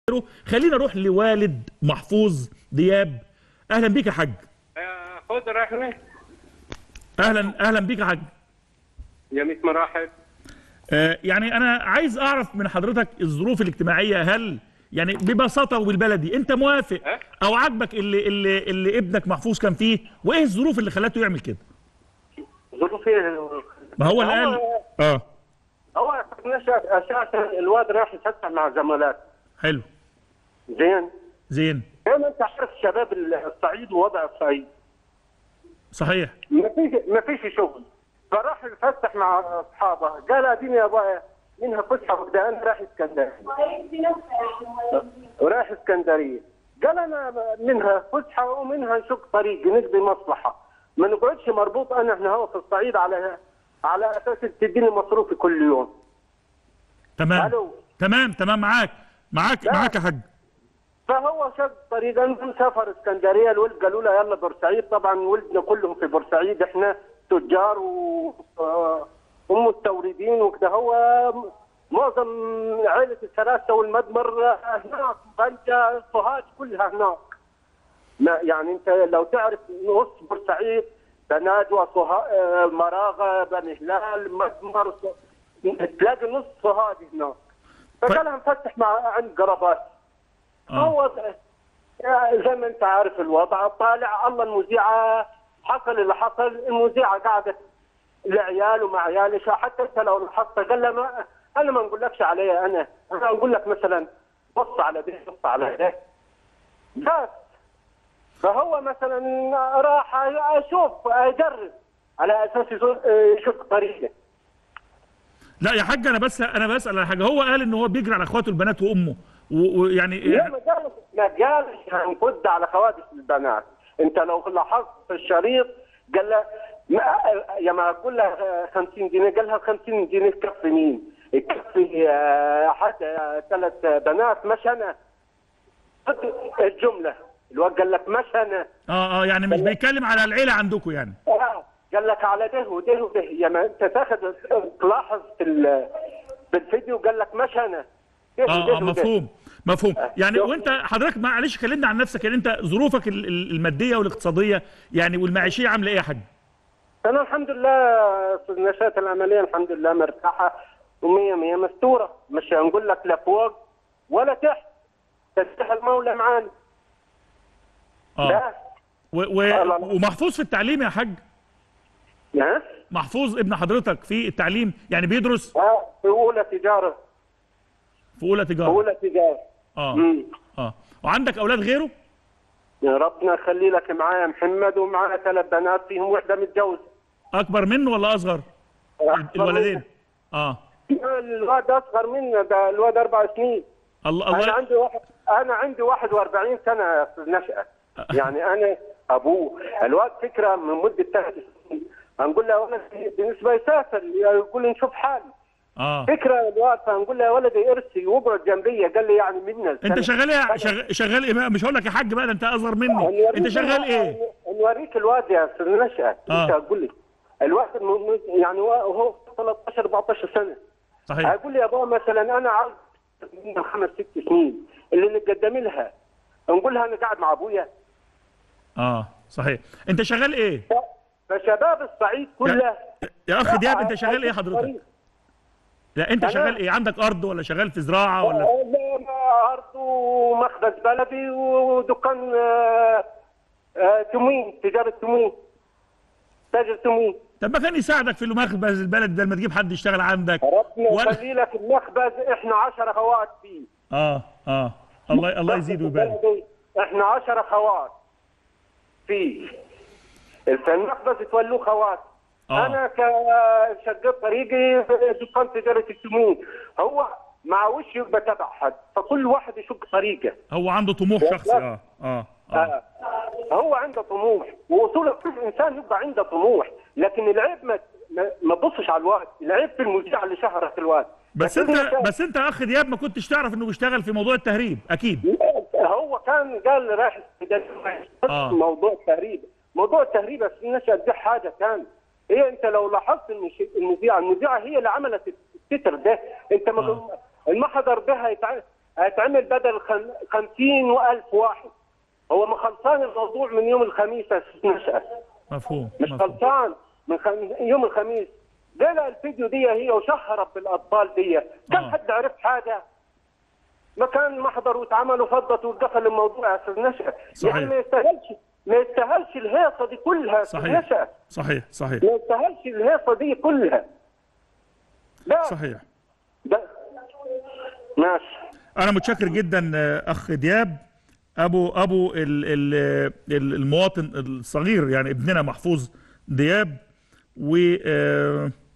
خلينا نروح لوالد محفوظ دياب اهلا بيك يا حاج آه، خد رحمة اهلا اهلا بيك يا حاج يا ميت مراحل آه يعني انا عايز اعرف من حضرتك الظروف الاجتماعيه هل يعني ببساطه وبالبلدي انت موافق أه؟ او عاجبك اللي اللي اللي ابنك محفوظ كان فيه وايه الظروف اللي خلته يعمل كده ظروفي ما هو اللي قال اه هو نشأ اساسا الواد راح يتفتح مع زملاته حلو زين زين زي ما انت عارف شباب الصعيد ووضع الصعيد صحيح ما فيش ما فيش شغل فراح يتفتح مع اصحابه قال اديني يا ابويا منها فسحه وكده انا رايح اسكندريه ورايح اسكندريه قال انا منها فسحه ومنها نشق طريق نقضي مصلحه ما نقعدش مربوط انا هنا هو في الصعيد على على اساس تديني مصروفي كل يوم تمام ألو. تمام تمام معاك معاك لا. معاك يا حاج فهو شق طريق المهم سافر اسكندريه الولد قالوا له يلا بورسعيد طبعا ولدنا كلهم في بورسعيد احنا تجار و آه، ومستوردين وكده هو معظم عائله السلاسه والمدمر هناك طنجه سوهاج كلها هناك ما يعني انت لو تعرف نص بورسعيد بنادوة سوها- آه، مراغه بني هلال مدمر تلاقي نص سوهاج هناك فقال نفتح مع عند قرابات آه. هو يا زي ما انت عارف الوضع طالع الله المذيعه حصل اللي حصل المذيعه قعدت العيال ومع عيالي شا- حتى انت لو لاحظت قال له ما انا ما نقولكش عليا انا انا اقول لك مثلا بص على ده بص على ده بس فهو مثلا راح اشوف اجرب على اساس يزور- يشوف طريقه لا يا حاج انا بس انا بسال على حاجه هو قال ان هو بيجري على اخواته البنات وامه و- ويعني لا ما قالش ما قالش هنفد على خوادم البنات انت لو لاحظت في الشريط قال له ما يا ما اقول له 50 جنيه قال لها 50 جنيه تكفي مين؟ تكفي آه، حتى ثلاث بنات مش انا خد الجمله الواد قال لك مش انا اه اه يعني مش بيتكلم على العيله عندكم يعني آه، قال لك على ده وده وده يا ما انت تاخذ تلاحظ في ال- في الفيديو قال لك مش انا ده اه وده اه وده. مفهوم مفهوم يعني شوف. وانت حضرتك معلش كلمنا عن نفسك يعني انت ظروفك ال- ال- الماديه والاقتصاديه يعني والمعيشيه عامله ايه يا حاج؟ انا الحمد لله نشأت العمليه الحمد لله مرتاحه ومية مية مستوره مش هنقول لك لا فوق ولا تحت تفتح المولى معانا اه لا و و لا، لا. ومحفوظ في التعليم يا حاج ها محفوظ ابن حضرتك في التعليم يعني بيدرس آه، في اولى تجاره في اولى في تجاره اولى تجاره اه مم. اه وعندك اولاد غيره؟ يا ربنا يخلي لك معايا محمد ومعايا ثلاث بنات فيهم واحده متجوزه اكبر منه ولا اصغر؟ الولدين اه الواد اصغر منا ده الواد اربع سنين الله انا الله عندي واحد انا عندي 41 سنه في النشأة يعني انا ابوه الواد فكره من مده ثلاث سنين هنقول له يا ولد بالنسبه يسافر يقول لي نشوف حالي اه فكره الواد فنقول له يا ولدي ارسي واقعد جنبي قال لي يعني منا انت شغال ايه شغال, شغال ايه بقى؟ مش هقول لك يا حاج بقى ده انت اصغر مني نوريك انت شغال ايه؟ نوريك الواد يا استاذ نشأة آه. انت اقول لي الواد م- م- يعني هو 13 14 سنه صحيح اقول لي يا بابا مثلا انا عاوز من خمس ست سنين اللي نقدم لها نقول لها انا قاعد مع ابويا اه صحيح انت شغال ايه؟ فشباب الصعيد كله يا اخ دياب انت شغال ايه حضرتك؟ لا انت أنا- شغال ايه؟ عندك ارض ولا شغال في زراعه ولا لا لا، ارض ومخبز بلدي ودكان آه، آه، تموين تجاره تموين تاجر تموين طب ما كان يساعدك في المخبز البلد ده لما تجيب حد يشتغل عندك ربنا ولا- يخلي لك المخبز احنا 10 خوات فيه اه اه الله الله يزيد ويبارك بلدي احنا 10 خوات فيه المخبز تولوه خوات آه. انا كشقيت طريقي في دكان تجاره التموين هو مع وش يبقى تبع حد فكل واحد يشق طريقه هو عنده طموح شخصي اه اه اه آه. هو عنده طموح ووصول كل انسان يبقى عنده طموح لكن العيب ما ما- ما تبصش على الواد العيب في المذيع اللي شهرت الواد بس لكن انت بس انت يا اخ دياب ما كنتش تعرف انه بيشتغل في موضوع التهريب اكيد هو كان قال راح آه. موضوع التهريب موضوع التهريب بس النشأة دي حاجه ثانيه هي انت لو لاحظت المش- المذيعه المذيعه هي اللي عملت التتر ده انت ما المحضر ده هيتع... هيتعمل بدل خم... 50 و1000 واحد هو ما خلصان الموضوع من يوم الخميس يا استاذ نشأت مفهوم مش مفهوم خلصان من خم... يوم الخميس جالها الفيديو دي هي وشهرت بالاطفال دي كم آه. حد عرف حاجه ما كان محضر واتعمل وفضت وقفل الموضوع يا استاذ نشأت صحيح. يعني ما يستاهلش ما يستاهلش الهيصه دي كلها يا أستاذ صحيح نشأت صحيح صحيح ما يستاهلش الهيصه دي كلها لا صحيح ده ماشي انا متشكر جدا آه، اخ دياب ابو ابو ال- ال- ال- المواطن الصغير يعني ابننا محفوظ دياب و آه،